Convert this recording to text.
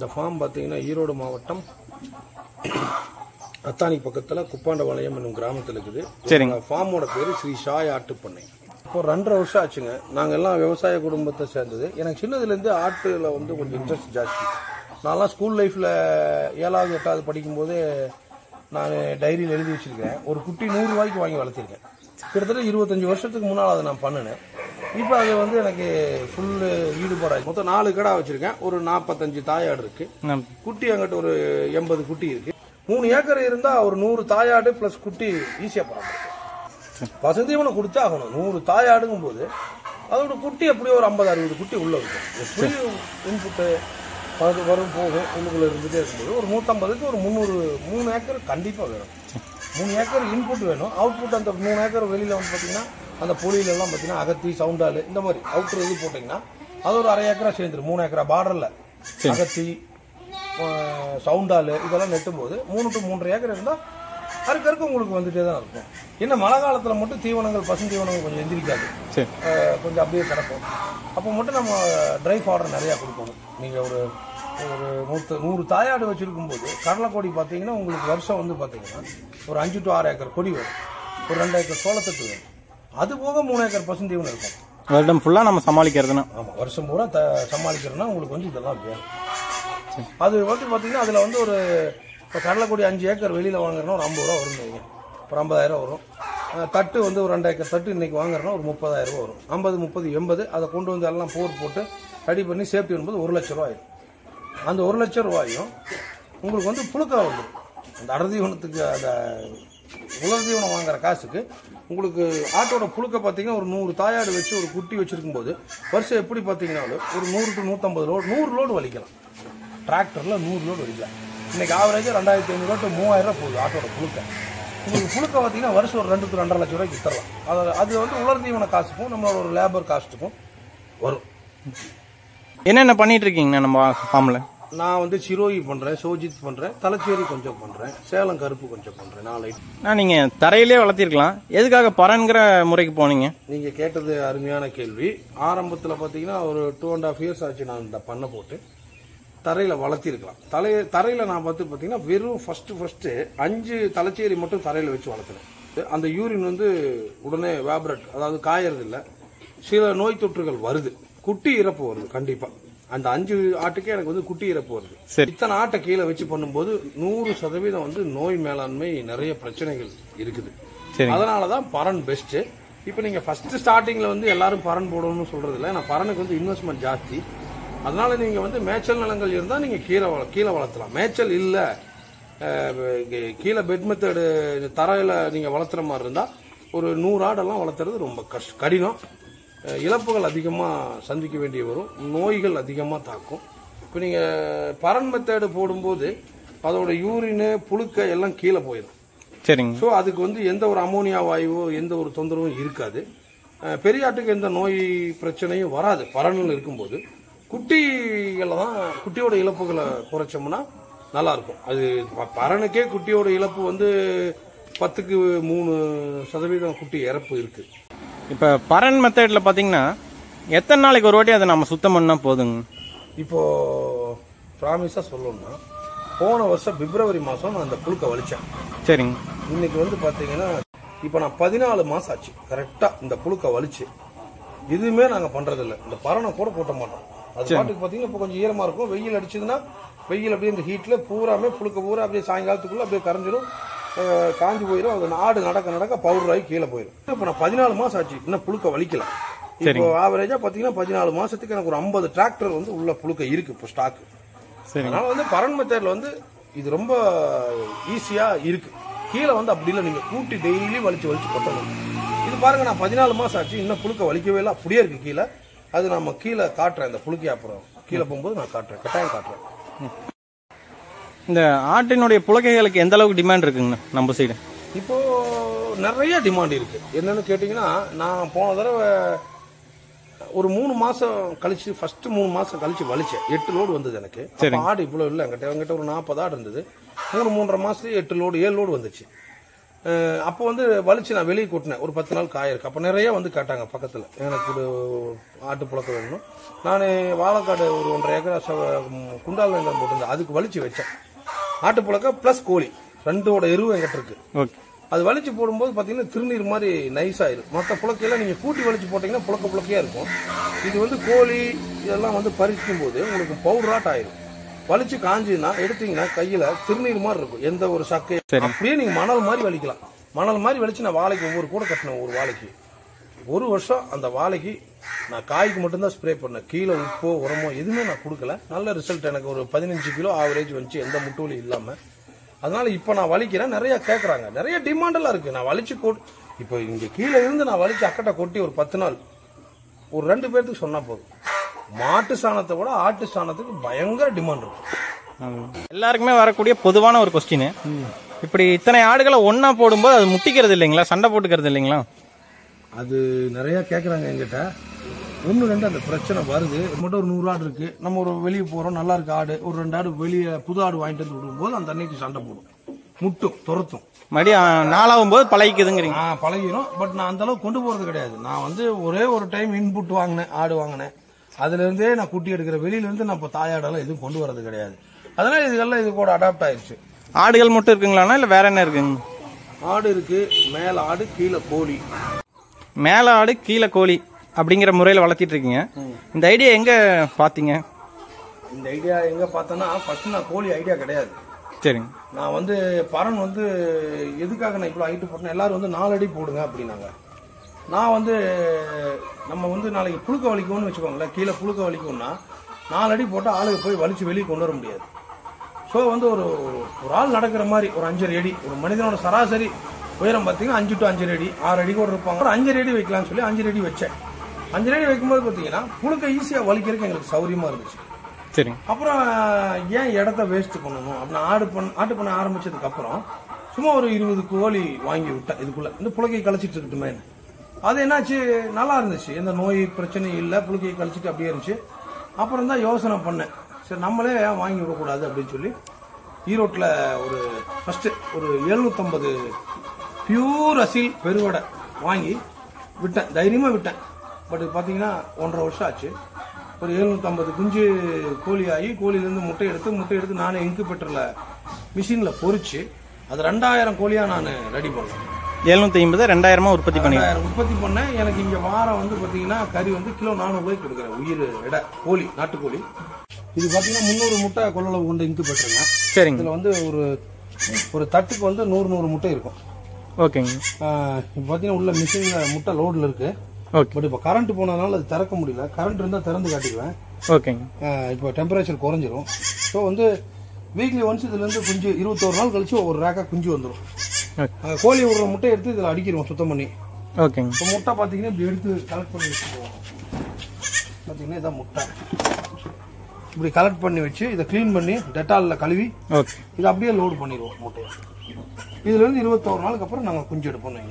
இந்த ஃபார்ம் பார்த்தீங்கன்னா ஈரோடு மாவட்டம் அத்தானி பக்கத்தில் குப்பாண்டபாளையம் என்னும் கிராமத்தில் இருக்குது சரிங்க. ஃபார்மோட பேர் ஸ்ரீ ஷாய் ஆட்டுப்பண்ணை இப்போ ரெண்டரை வருஷம் ஆச்சுங்க நாங்கள் எல்லாம் விவசாய குடும்பத்தை சேர்ந்தது எனக்கு சின்னதுலேருந்து ஆட்டுல வந்து கொஞ்சம் இன்ட்ரெஸ்ட் ஜாஸ்தி நான்லாம் ஸ்கூல் லைஃப்பில் ஏழாவது எட்டாவது படிக்கும்போதே நான் டைரியில் எழுதி வச்சிருக்கேன் ஒரு குட்டி நூறு ரூபாய்க்கு வாங்கி வளர்த்திருக்கேன் கிட்டத்தட்ட இருபத்தஞ்சு வருஷத்துக்கு முன்னால் அதை நான் பண்ணினேன் இப்போ அது வந்து எனக்கு ஃபுல் ஈடுபாடாக மொத்தம் நாலு கடை வச்சிருக்கேன் ஒரு நாற்பத்தஞ்சு தாயாடு இருக்கு நம்- குட்டி அங்கிட்ட ஒரு எண்பது குட்டி இருக்கு மூணு ஏக்கர் இருந்தா ஒரு நூறு தாயாடு பிளஸ் குட்டி ஈஸியா பராமரிக்கும் பசுந்தீவனம் கொடுத்தே ஆகணும் நூறு தாயாடுங்கும் போது அதோட குட்டி எப்படியும் ஒரு ஐம்பது அறுபது குட்டி உள்ள இருக்கும் எப்படியும் இன்புட்டு அது வரும் போகும் உள்ளுக்குள்ள இருந்துட்டே இருக்கும்போது ஒரு நூற்றம்பதுக்கு ஒரு முந்நூறு மூணு ஏக்கர் கண்டிப்பாக வேணும் மூணு ஏக்கர் இன்புட் வேணும் அவுட்புட் அந்த மூணு ஏக்கர் வெளியில் வந்து பார்த்தீங்கன்னா அந்த பொலியில எல்லாம் பார்த்தீங்கன்னா அகத்தி சவுண்டால் இந்த மாதிரி அவுட்ரு இது போட்டிங்கன்னா அது ஒரு அரை ஏக்கரா சேர்ந்துரும் மூணு ஏக்கரா பார்டரில் அகத்தி அஹ், சவுண்டால் இதெல்லாம் நெட்டும் போது மூணு டு மூன்றரை ஏக்கர் இருந்தால் அறுக்க அறுக்க உங்களுக்கு வந்துட்டே தான் இருக்கும் என்ன மழை காலத்தில் மட்டும் தீவனங்கள் பசுந்தீவனங்கள் கொஞ்சம் எந்திரிக்காது சரி அஹ் கொஞ்சம் அப்படியே கிடக்கும் அப்போ மட்டும் நம்ம ட்ரை ஆர்டர் நிறையா கொடுக்கணும் நீங்கள் ஒரு ஒரு நூற்று நூறு தாயாடு வச்சிருக்கும் போது கடலைக்கொடி பார்த்தீங்கன்னா உங்களுக்கு வருஷம் வந்து பார்த்தீங்கன்னா ஒரு அஞ்சு டு ஆறு ஏக்கர் கொடி வரும் ஒரு ரெண்டு ஏக்கர் சோளத்தட்டு வரும் அது போக மூணு ஏக்கர் பசுந்தீவனம் இருக்கும் வருடம் ஃபுல்லாக நம்ம சமாளிக்கிறதுனா ஆமாம் வருஷம் பூரா த சமாளிக்கிறோன்னா உங்களுக்கு வந்து இதெல்லாம் வேணும் அது வந்து பார்த்தீங்கன்னா அதில் வந்து ஒரு இப்போ கடலைக்கொடி அஞ்சு ஏக்கர் வெளியில் வாங்குறோன்னா ஒரு ஐம்பது ரூபா வரும் வைங்க ஒரு ஐம்பதாயிரம் வரும் அஹ் தட்டு வந்து ஒரு ரெண்டு ஏக்கர் தட்டு இன்னைக்கு வாங்குறோன்னா ஒரு முப்பதாயிரம் ரூபா வரும் ஐம்பது முப்பது எண்பது அதை கொண்டு வந்து எல்லாம் போர் போட்டு ரெடி பண்ணி சேஃப்டி வரும்போது ஒரு லட்ச ரூபாய் ஆயிடும் அந்த ஒரு லட்ச ரூபாயும் உங்களுக்கு வந்து புழுக்கா வந்துடும் அந்த அடர்தீவனத்துக்கு அந்த உலர் தீவனம் வாங்குற காசுக்கு உங்களுக்கு ஆட்டோட புழுக்க பார்த்தீங்கன்னா ஒரு நூறு தாயாடு வச்சு ஒரு குட்டி வச்சிருக்கும் போது வருஷம் எப்படி பார்த்தீங்கன்னாலும் ஒரு நூறு டு நூற்றம்பது லோடு நூறு லோடு வலிக்கலாம் டிராக்டரில் நூறு லோடு வலிக்கலாம் இன்னைக்கு ஆவரேஜாக ரெண்டாயிரத்தி ஐநூறுவா டு மூவாயிரம் ரூபாய் போகுது ஆட்டோட புழுக்க உங்களுக்கு புழுக்க பார்த்தீங்கன்னா வருஷம் ஒரு ரெண்டு டு ரெண்டரை லட்ச ரூபாய்க்கு தரலாம் அது அது வந்து உலர் தீவன காசுக்கும் நம்மளோட ஒரு லேபர் காஸ்ட்டுக்கும் வரும் என்னென்ன பண்ணிட்டு இருக்கீங்கண்ணா நம்ம ஃபார்மில் நான் வந்து சிரோயி பண்றேன் சோஜித் பண்றேன் தலைச்சேரி கொஞ்சம் பண்றேன் சேலம் கருப்பு கொஞ்சம் பண்றேன் நாலு item. நான் நீங்கள் தரையிலே வளர்த்திருக்கலாம் எதுக்காக பரன்கிற முறைக்கு போனீங்க நீங்க கேட்டது அருமையான கேள்வி ஆரம்பத்துல பாத்தீங்கன்னா ஒரு டூ அண்ட் ஹாஃப் இயர்ஸ் ஆச்சு நான் இந்த பண்ணை போட்டு தரையில வளர்த்திருக்கலாம் தலை தரையில நான் பார்த்து பாத்தீங்கன்னா வெறும் ஃபர்ஸ்ட் ஃபர்ஸ்ட் அஞ்சு தலைச்சேரி மட்டும் தரையில வச்சு வளர்த்துறேன் அந்த யூரின் வந்து உடனே வேப்ரட் அதாவது காயறது இல்ல சில நோய் தொற்றுகள் வருது குட்டி இறப்பு வருது கண்டிப்பா அந்த அஞ்சு ஆட்டுக்கே எனக்கு வந்து குட்டி இறப்பு வருது சரி. இத்தனை ஆட்டை கீழே வச்சு பண்ணும்போது நூறு சதவீதம் வந்து நோய் மேலாண்மை நிறைய பிரச்சனைகள் இருக்குது சரி அதனாலதான் பரன் பெஸ்ட் இப்போ நீங்க ஃபர்ஸ்ட் ஸ்டார்டிங்ல வந்து எல்லாரும் பரன் போடணும்னு சொல்றது இல்ல நான் பரனுக்கு வந்து இன்வெஸ்ட்மெண்ட் ஜாஸ்தி அதனால நீங்க வந்து மேய்ச்சல் நிலங்கள் இருந்தா நீங்க கீழே வள- கீழே வளர்த்தலாம் மேய்ச்சல் இல்ல அஹ், இங்க கீழே பெட் மெத்தடு தரையில நீங்க வளர்த்துற மாதிரி இருந்தா ஒரு நூறு ஆடெல்லாம் வளர்த்துறது ரொம்ப கஷ்ட கடினம் அஹ், இழப்புகள் அதிகமா சந்திக்க வேண்டிய வரும் நோய்கள் அதிகமா தாக்கும் இப்போ நீங்க பரன் மெத்தடு போடும்போது அதோட யூரின் புழுக்க எல்லாம் கீழே போயிடும் சரிங்க ஸோ அதுக்கு வந்து எந்த ஒரு அமோனியா வாயுவோ எந்த ஒரு தொந்தரவும் இருக்காது அஹ் பெரிய ஆட்டுக்கு எந்த நோய் பிரச்சனையும் வராது பரணில் இருக்கும்போது குட்டிகளை தான் குட்டியோட இழப்புகளை குறைச்சோம்னா நல்லா இருக்கும் அது ப- பரனுக்கே குட்டியோட இழப்பு வந்து பத்துக்கு மூணு சதவீதம் குட்டி இறப்பு இருக்கு இப்போ பரன் மெத்தடில் பார்த்தீங்கன்னா எத்தனை நாளைக்கு ஒரு வாட்டி அதை நம்ம சுத்தம் பண்ணால் போதுங்க இப்போ ப்ராமிஸா சொல்லணும்னா போன வருஷம் பிப்ரவரி மாசம் நான் அந்த புழுக்க வலிச்சேன் சரிங்க இன்னைக்கு வந்து பாத்தீங்கன்னா இப்போ நான் பதினாலு மாசம் ஆச்சு கரெக்டா இந்த புழுக்க வலிச்சு எதுவுமே நாங்க பண்றது இல்ல இந்த பரணை கூட போட்ட மாட்டோம் அது பாட்டுக்கு பாத்தீங்கன்னா இப்போ கொஞ்சம் ஈரமா இருக்கும் வெயில் அடிச்சதுன்னா வெயில் அப்படியே இந்த ஹீட்ல பூராமே புழுக்க பூரா அப்படியே சாயங்காலத்துக்குள்ள அப்படியே கரைஞ்சிரும் அஹ் காஞ்சு போயிடும் அது ஆடு நடக்க நடக்க பவுடர் ஆகி கீழே போயிடும் இப்போ நான் பதினாலு மாசம் ஆச்சு இன்னும் புழுக்க வலிக்கல இப்போ ஆவரேஜா பாத்தீங்கன்னா பதினாலு மாசத்துக்கு எனக்கு ஒரு ஐம்பது டிராக்டர் வந்து உள்ள புழுக்க இருக்கு இப்போ ஸ்டாக் சரி அதனால வந்து பரன் மெத்தட்ல வந்து இது ரொம்ப ஈஸியா இருக்கு கீழே வந்து அப்படி இல்லை நீங்க கூட்டி டெய்லி வலிச்சு வலிச்சு கொட்டணும் இது பாருங்க நான் பதினாலு மாசம் ஆச்சு இன்னும் புழுக்க வலிக்கவே இல்லை அப்படியே இருக்கு கீழே அது நம்ம கீழே காட்டுறேன் இந்த புழுக்கி அப்புறம் கீழே போகும்போது நான் காட்டுறேன் கட்டாயம் காட்டுறேன் இந்த ஆட்டினுடைய புலகைகளுக்கு எந்த அளவுக்கு டிமாண்ட் இருக்குங்கண்ணா நம்ம சைடு இப்போ நிறைய டிமாண்ட் இருக்கு என்னன்னு கேட்டீங்கன்னா நான் போன தடவை ஒரு மூணு மாசம் கழிச்சு ஃபர்ஸ்ட் மூணு மாசம் கழிச்சு வலிச்சேன் எட்டு லோடு வந்தது எனக்கு அப்ப ஆடு இவ்வளவு இல்லை என்கிட்ட என்கிட்ட ஒரு நாற்பது ஆடு இருந்தது மூணு மூன்றரை மாசத்துலயே எட்டு லோடு ஏழு லோடு வந்துச்சு அஹ் அப்போ வந்து வலிச்சு நான் வெளியே கொட்டினேன் ஒரு பத்து நாள் காய இருக்கு அப்போ நிறைய வந்து கேட்டாங்க பக்கத்தில் எனக்கு ஒரு ஆட்டு புழக்க வேணும் நான் வாழைக்காடு ஒரு ஒன்றரை ஏக்கர் குண்டால் வெங்காயம் போட்டிருந்தேன் அதுக்கு வலிச்சு வச்சேன் ஆட்டு புழக்க ப்ளஸ் கோழி ரெண்டோட எருவு என்கிட்ட இருக்கு ஓகே அது வலிச்சு போடும்போது பார்த்தீங்கன்னா திருநீர் மாதிரி நைஸ் ஆயிரும் மற்ற புழக்கையெல்லாம் நீங்கள் கூட்டி வலிச்சு போட்டிங்கன்னா புழக்க புழக்கையாக இருக்கும் இது வந்து கோழி இதெல்லாம் வந்து பறிக்கும் போது உங்களுக்கு பவுடராட் ஆயிரும் வலிச்சு காஞ்சுன்னா எடுத்தீங்கன்னா கையில் திருநீர் மாதிரி இருக்கும் எந்த ஒரு சக்கை அப்படியே நீங்கள் மணல் மாதிரி வலிக்கலாம் மணல் மாதிரி வலிச்சு நான் வாழைக்கு ஒவ்வொரு கூட கட்டினேன் ஒரு வாழைக்கு ஒரு வருஷம் அந்த வாழைக்கு நான் காய்க்கு மட்டும்தான் ஸ்ப்ரே பண்ணேன் கீழே உப்போ உரமோ எதுவுமே நான் கொடுக்கல நல்ல ரிசல்ட் எனக்கு ஒரு பதினஞ்சு கிலோ ஆவரேஜ் வந்துச்சு எந்த முட்டுவலி இல்லாமல் அதனால இப்போ நான் வலிக்கிறேன் நிறைய கேட்குறாங்க நிறைய டிமாண்டெல்லாம் இருக்கு நான் வலிச்சு கொ இப்போ இங்கே கீழே இருந்து நான் வலிச்சு அக்கட்டை கொட்டி ஒரு பத்து நாள் ஒரு ரெண்டு பேர்த்துக்கு சொன்னா போதும் மாட்டு சாணத்தை விட ஆட்டு சாணத்துக்கு பயங்கர டிமாண்ட் இருக்கும் எல்லாருக்குமே வரக்கூடிய பொதுவான ஒரு கொஸ்டின் இப்படி இத்தனை ஆடுகளை ஒண்ணா போடும்போது அது முட்டிக்கிறது இல்லைங்களா சண்டை போட்டுக்கிறது இல்லைங்களா அது நிறைய கேட்குறாங்க என்கிட்ட ஒன்று ரெண்டு அந்த பிரச்சனை வருது மட்டும் ஒரு நூறு ஆடு இருக்கு நம்ம ஒரு வெளியே போகிறோம் நல்லா இருக்கு ஆடு ஒரு ரெண்டு ஆடு வெளியே புது ஆடு வாங்கிட்டு வந்து விடும்போது அந்த அன்னைக்கு சண்டை போடும் முட்டும் துரத்தும் மறுபடியும் நாளாகும் போது பழகிக்குதுங்கிறீங்க நான் பழகிரும் பட் நான் அந்த அளவுக்கு கொண்டு போறது கிடையாது நான் வந்து ஒரே ஒரு டைம் இன்புட் வாங்கினேன் ஆடு வாங்கினேன் அதுல இருந்தே நான் குட்டி எடுக்கிற வெளியில இருந்து நான் இப்போ தாயாடெல்லாம் எதுவும் கொண்டு வரது கிடையாது அதனால இதுக்கெல்லாம் இது கூட அடாப்ட் ஆயிருச்சு ஆடுகள் மட்டும் இருக்குங்களாண்ணா இல்லை வேற என்ன இருக்குங்க ஆடு இருக்கு மேல ஆடு கீழே கோழி மேல ஆடு கீழே கோழி அப்படிங்கிற முறையில் வளர்த்திட்டு இருக்கீங்க இந்த ஐடியா எங்க பாத்தீங்க இந்த ஐடியா எங்க பார்த்தேன்னா ஃபர்ஸ்ட் நான் கோழி ஐடியா கிடையாது சரிங்க நான் வந்து பரன் வந்து எதுக்காக நான் இவ்வளோ ஹைட்டு போட்டேன் எல்லாரும் வந்து நாலு அடி போடுங்க அப்படின்னாங்க நான் வந்து நம்ம வந்து நாளைக்கு புழுக்க வலிக்கும்னு வச்சுக்கோங்களேன் கீழே புழுக்க வலிக்கும்னா நாலு அடி போட்டால் ஆளுக்கு போய் வலிச்சு வெளியே கொண்டு வர முடியாது ஸோ வந்து ஒரு ஒரு- ஒரு ஆள் நடக்கிற மாதிரி ஒரு அஞ்சரை அடி ஒரு மனிதனோட சராசரி உயரம் பார்த்தீங்கன்னா அஞ்சு டு அஞ்சரை அடி ஆறு அடி கூட இருப்பாங்க ஒரு அஞ்சரை அடி வைக்கலாம்னு சொல்லி அஞ்சரை அடி வச்சேன் அஞ்சரை அடி வைக்கும்போது பார்த்தீங்கன்னா புழுக்க ஈஸியாக வலிக்கிறதுக்கு எங்களுக்கு சௌரியமாக இருந்துச்சு சரிங்க அப்புறம் ஏன் இடத்த வேஸ்ட் பண்ணணும் அப்படின்னு ஆடு பண்ண ஆட்டு பண்ண ஆரம்பிச்சதுக்கு அப்புறம் சும்மா ஒரு இருபது கோழி வாங்கி விட்டேன் இதுக்குள்ள இந்த புழுக்கையை கழிச்சிட்டு இருக்கட்டுமே அது என்னாச்சு நல்லா இருந்துச்சு எந்த நோய் பிரச்சனையும் இல்லை புழுக்கையை கழிச்சிட்டு அப்படியே இருந்துச்சு அப்புறம் தான் யோசனை பண்ணேன் சரி நம்மளே ஏன் வாங்கி விடக்கூடாது அப்படின்னு சொல்லி ஈரோட்டில் ஒரு ஃபர்ஸ்ட் ஒரு எழுநூத்தம்பது பியூர் அசில் பெருவடை வாங்கி விட்டேன் தைரியமாக விட்டேன் பட் பார்த்தீங்கன்னா ஒன்றரை வருஷம் ஆச்சு ஒரு எழுநூத்தம்பது குஞ்சு கோழி ஆகி கோழிலேருந்து முட்டை எடுத்து முட்டை எடுத்து நானே இன்குபேட்டரில் மிஷினில் பொரிச்சு அது ரெண்டாயிரம் கோழியாக நான் ரெடி பண்ணேன் எழுநூத்தி ஐம்பது ரெண்டாயிரமா உற்பத்தி பண்ணி ரெண்டாயிரம் உற்பத்தி பண்ணேன் எனக்கு இங்கே வாரம் வந்து பார்த்தீங்கன்னா கறி வந்து கிலோ நானூறுபாய்க்கு கொடுக்குறேன் உயிர் எடை கோழி நாட்டுக்கோழி இது பார்த்தீங்கன்னா முந்நூறு முட்டை கொள்ளளவு கொண்டு இன்குபேட்டருங்க சரிங்க இதில் வந்து ஒரு ஒரு தட்டுக்கு வந்து நூறு நூறு முட்டை இருக்கும் ஓகேங்க ஆஹ் இப்போ பார்த்தீங்கன்னா உள்ள மிஷினில் முட்டை லோடில் இருக்கு ஓகே பட் இப்போ கரண்ட் போனதுனால அது திறக்க முடியல கரண்ட் இருந்தால் திறந்து காட்டிக்குவேன் ஓகேங்க ஆஹ் இப்போ டெம்பரேச்சர் குறைஞ்சிரும் ஸோ வந்து வீக்லி ஒன்ஸ் இதுலேருந்து குஞ்சு இருபத்தோரு நாள் கழிச்சு ஒவ்வொரு ரேக்காக குஞ்சு வந்துடும் ஓகே கோழி விடுற முட்டை எடுத்து இதில் அடிக்கிறோம் சுத்தம் பண்ணி ஓகேங்க இப்போ முட்டை பார்த்தீங்கன்னா இப்படி எடுத்து கலெக்ட் பண்ணி வச்சுக்குவோம் பார்த்தீங்கன்னா இதான் முட்டை இப்படி கலெக்ட் பண்ணி வச்சு இதை க்ளீன் பண்ணி டெட்டாலில் கழுவி ஓகே இதை அப்படியே லோடு பண்ணிடுவோம் முட்டையை இதுலேருந்து இருபத்தோரு நாளுக்கு அப்புறம் நாங்கள் குஞ்சு எடுப்போம்